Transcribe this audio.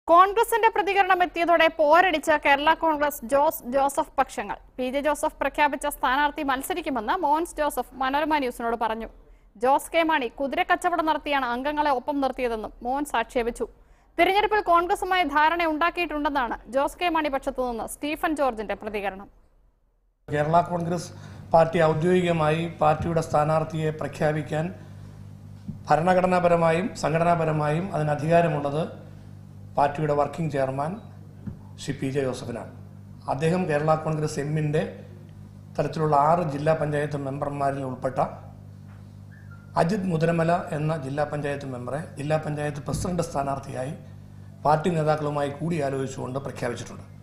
കോൺഗ്രസിന്റെ പ്രതികരണം എത്തിയതോടെ പോരടിച്ച കേരള കോൺഗ്രസ് ജോസ് ജോസഫ് പക്ഷങ്ങൾ പി ജെ ജോസഫ് പ്രഖ്യാപിച്ച സ്ഥാനാർത്ഥി മത്സരിക്കുമെന്ന് മോൻസ് ജോസഫ് മനോരമ ന്യൂസിനോട് പറഞ്ഞു ജോസ് കെ മാണി കുതിരക്കച്ചവടം നടത്തിയാണ് അംഗങ്ങളെ ഒപ്പം നിർത്തിയതെന്നും മോൻസ് ആക്ഷേപിച്ചു തിരഞ്ഞെടുപ്പിൽ കോൺഗ്രസുമായി ധാരണ ഉണ്ടാക്കിയിട്ടുണ്ടെന്നാണ് ജോസ് കെ മാണി പക്ഷത്തു നിന്ന് സ്റ്റീഫൻ ജോർജിന്റെ പ്രതികരണം കേരള കോൺഗ്രസ് പാർട്ടി ഔദ്യോഗികമായി പാർട്ടിയുടെ സ്ഥാനാർത്ഥിയെ പ്രഖ്യാപിക്കാൻ ഭരണഘടനാപരമായും സംഘടനാപരമായും അതിന് അധികാരമുള്ളത് പാർട്ടിയുടെ working chairman Shri P J ജോസഫിനാണ് അദ്ദേഹം കേരള കോൺഗ്രസ് എമ്മിൻ്റെ തരത്തിലുള്ള ആറ് ജില്ലാ പഞ്ചായത്ത് മെമ്പർമാരിൽ ഉൾപ്പെട്ട അജിത് മുതലമല എന്ന ജില്ലാ പഞ്ചായത്ത് മെമ്പറെ ജില്ലാ പഞ്ചായത്ത് പ്രസിഡന്റ് സ്ഥാനാർത്ഥിയായി പാർട്ടി നേതാക്കളുമായി കൂടിയാലോചിച്ചുകൊണ്ട് പ്രഖ്യാപിച്ചിട്ടുണ്ട്